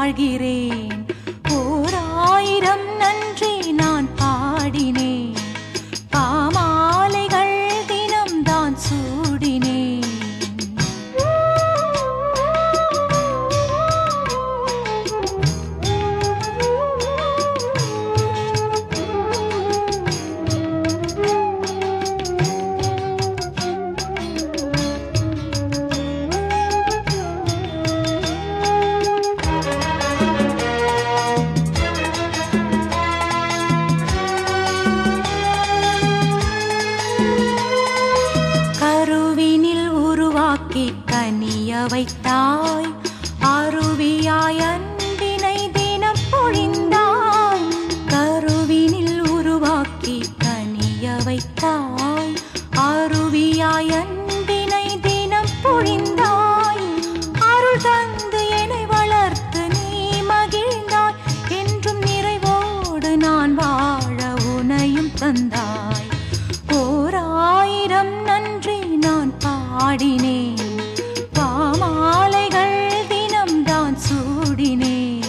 வாழ்கிறேன் ஓர் ஆயிரம் நன்றி நான் பாடினேன் பாமாலைகள் தினம் தான் சூடினேன் கருவினில் உருவாக்கி கனிய வைத்தாய் அருவியாய் அன்பினை தினம் பொழிந்தாய் கருவினில் உருவாக்கி கனிய வைத்தாய் அருவியாய் அன்பினை தினம் பொழிந்தாய் அருள் தந்து என்னை வளர்த்து நீ மகிழ்ந்தாய் என்றும் நிறைவோடு நான் வாழ உனையும் தந்தாய் ஓர் ஆயிரம் நன்றி நான் பாடினேன் பாமாலைகள் தினம் தான் சூடினேன்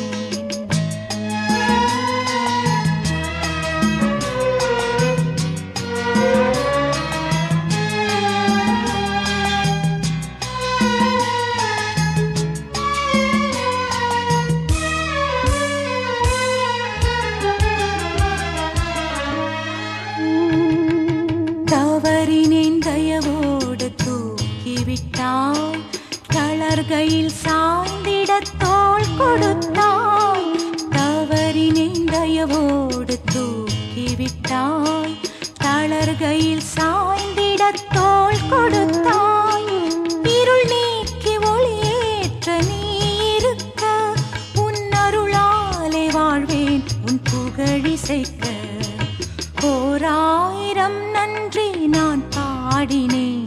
தவறினேன் தயவோடு தூக்கிவிட்டாய் தளர்கையில் சாய்ந்திட தோள் கொடுத்தாய் தவறினேன் தயவோடு தூக்கிவிட்டாய் தளர்கையில் சாய்ந்திட தோள் கொடுத்தாய் இருள் நீக்கி ஒளியேற்ற நீ இருக்க உன் அருளாலே வாழ்வேன் உன் புகழிசைக்க ஓராயிரம் நன்றி நான் பாடினேன்